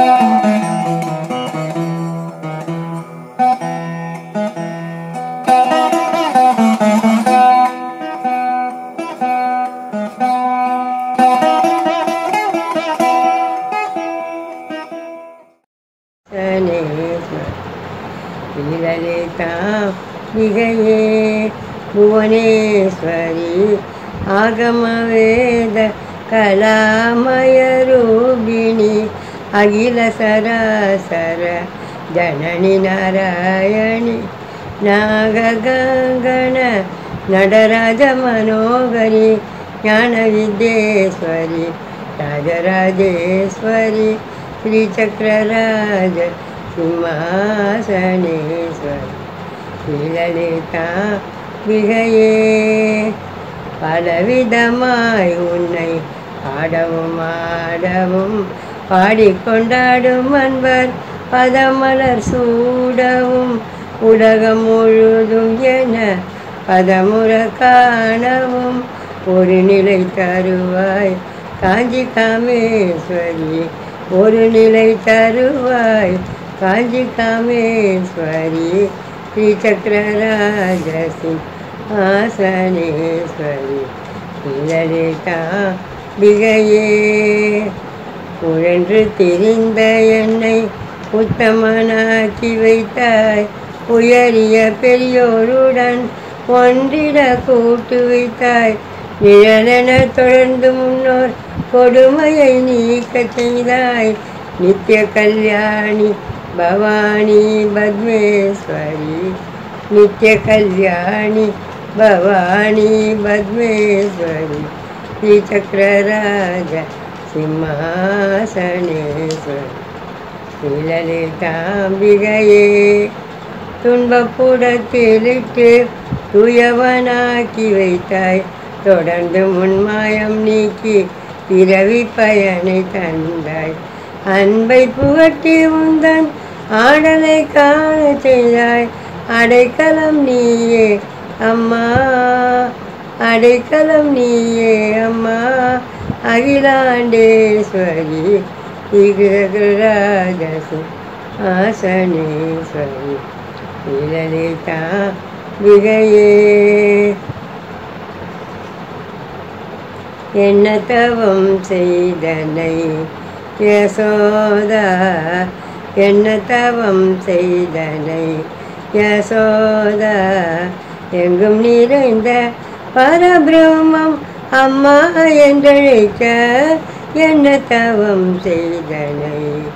விகையே புவனேஸ்வரி ஆகமவேத கலாமய ரூபிணி அகில சராசர ஜனனி நாராயணி நாககங்கண நடராஜ மனோகரி ஞான வித்யேஸ்வரி ராஜராஜேஸ்வரி ஸ்ரீசக்கரராஜ சிம்மாசனேஸ்வரி ஸ்ரீலலிதா மிகையே பலவிதமாய் உன்னை பாடவும் ஆடவும் பாடிக்கொண்டாடும் அன்பர் பதமலர் சூடவும் உலகம் முழுதும் என பதமுற காணவும் ஒரு நிலை தருவாய் காஞ்சி காமேஸ்வரி ஒரு நிலை தருவாய் காஞ்சி காமேஸ்வரி ஸ்ரீ சக்கரராஜசி ஆசனேஸ்வரி லலிதா பிகையே உழன்று திரிந்த என்னை உத்தமனாக்கி வைத்தாய் உயரிய பெரியோருடன் ஒன்றிட கூட்டு வைத்தாய் நிழலென தொடர்ந்து முன்னோர் கொடுமையை நீக்க செய்தாய் நித்திய கல்யாணி பவானி பத்மேஸ்வரி நித்திய கல்யாணி பவானி பத்மேஸ்வரி ஸ்ரீ சக்கரராஜ சிம்மாசனேஸ்வரி ஸ்ரீலலிதாம்பிகையே துன்பப்புடத்திலிட்டு துயவனாக்கி வைத்தாய் தொடர்ந்து முன்மாயம் நீக்கி பிறவி பயனை தந்தாய் அன்பை புகட்டி உந்தன் ஆடலை காண செய்தாய் அடைக்கலம் நீயே அம்மா அடைக்கலம் நீயே அம்மா அகிலாண்டேஸ்வரி விக்கிரகராஜசி ஆசனேஸ்வரி லலிதா விகையே என்ன தவம் செய்தனை யசோதா என்ன தவம் செய்தனை யசோதா எங்கும் நிறைந்த பரபிரம்மம் அம்மா என்றழைக்க என்ன தவம் செய்தனை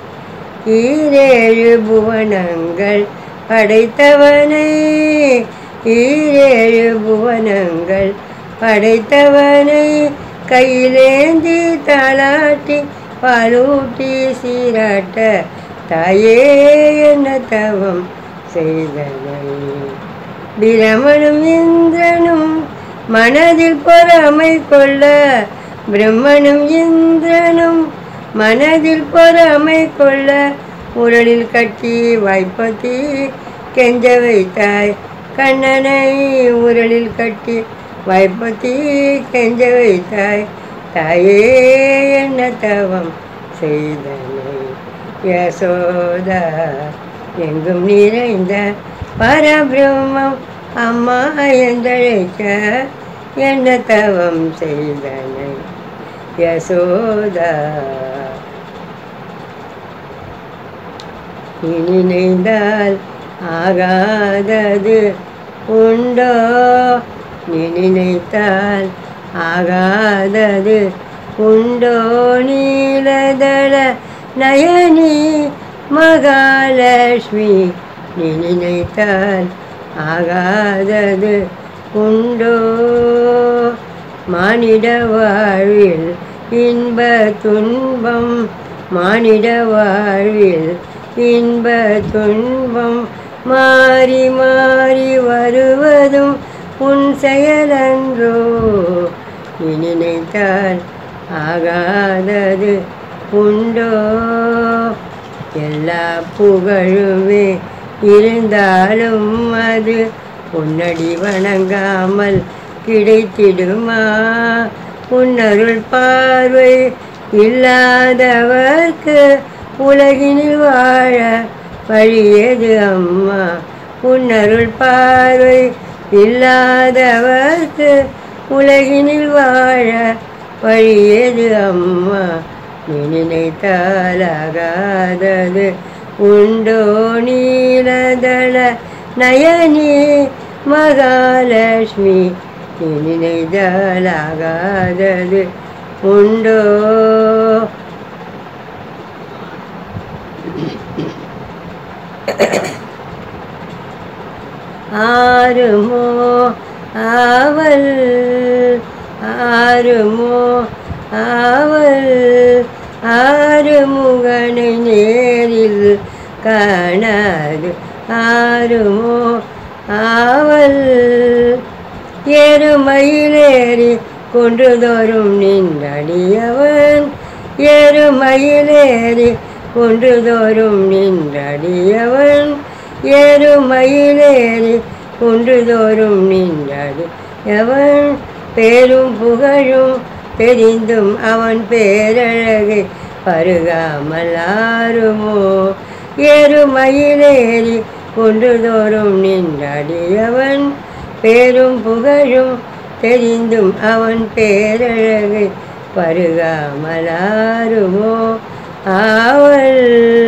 ஈரேழு புவனங்கள் படைத்தவனை ஈரேழு புவனங்கள் படைத்தவனை கையிலேந்தி தாளாட்டி பாலூட்டி சீராட்ட தாயே என்ன தவம் செய்தனை பிரமனும் இந்திரனும் மனதில் பொறாமை கொள்ள பிரம்மனும் இந்திரனும் மனதில் பொறாமை கொள்ள உரலில் கட்டி வாய்ப்பத்தி கெஞ்ச வைத்தாய் கண்ணனை உரலில் கட்டி வாய்ப்பத்தி கெஞ்ச வைத்தாய் தாயே என்ன தவம் செய்தனை யசோதா எங்கும் நிறைந்த பரபிரம்மம் அம்மா என்றழைக்க என்ன தவம் செய்தனை யசோதா நீ நினைந்தால் ஆகாதது உண்டோ நீ நினைத்தால் ஆகாதது உண்டோ நீலதள நயனி மகாலட்சுமி நீ நினைத்தால் ஆகாதது உண்டோ மானிட வாழ்வில் இன்ப துன்பம் மானிட வாழ்வில் இன்ப துன்பம் மாறி மாறி வருவதும் உன் செயலன்றோ நீ நினைத்தால் ஆகாதது உண்டோ எல்லா புகழுமே இருந்தாலும் அது உன்னடி வணங்காமல் கிடைத்திடுமா உன்னருள் பார்வை இல்லாதவர்க்கு உலகினில் வாழ வழியது அம்மா உன்னருள் பார்வை இல்லாதவர்க்கு உலகினில் வாழ வழியது அம்மா நீ நினைத்தாலாகாதது உண்டோ நீலதள நயனி மகாலட்சுமி நீ நினைத்தாலாகாதது உண்டோ ஆறுமோ ஆவல் ஆறுமோ ஆவல் ஆறுமுகனை நேரில் காணாது ஆறுமோ ஆவல் எருமயிலேறி கொன்றுதோறும் நின்றடியவன் எருமயிலேறி கொன்றுதோறும் நின்றடியவன் எருமயிலேறி கொன்றுதோறும் நின்றாடு எவன் பேரும் புகழும் தெரிந்தும் அவன் பேரழகை பருகாமல் ஆறுமோ எருமயிலேறி கொன்றுதோறும் நின்றாடியவன் பேரும் புகழும் தெரிந்தும் அவன் பேரழகை பருகாமல் ஆறுமோ ஆவல்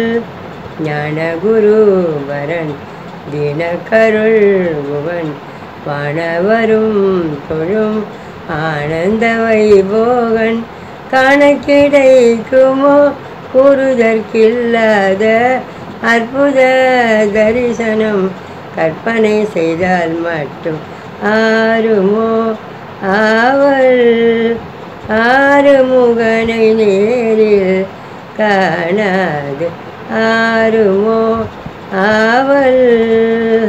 ஞானகுருபரன் தினகருள் குவன் வானவரும் தொழும் ஆனந்த வைபோகன் காண கிடைக்குமோ கூறுதற்கில்லாத அற்புத தரிசனம் கற்பனை செய்தால் மட்டும் ஆறுமோ ஆவல் ஆறுமுகனை நேரில் காணாது ஆறுமோ ஆவல்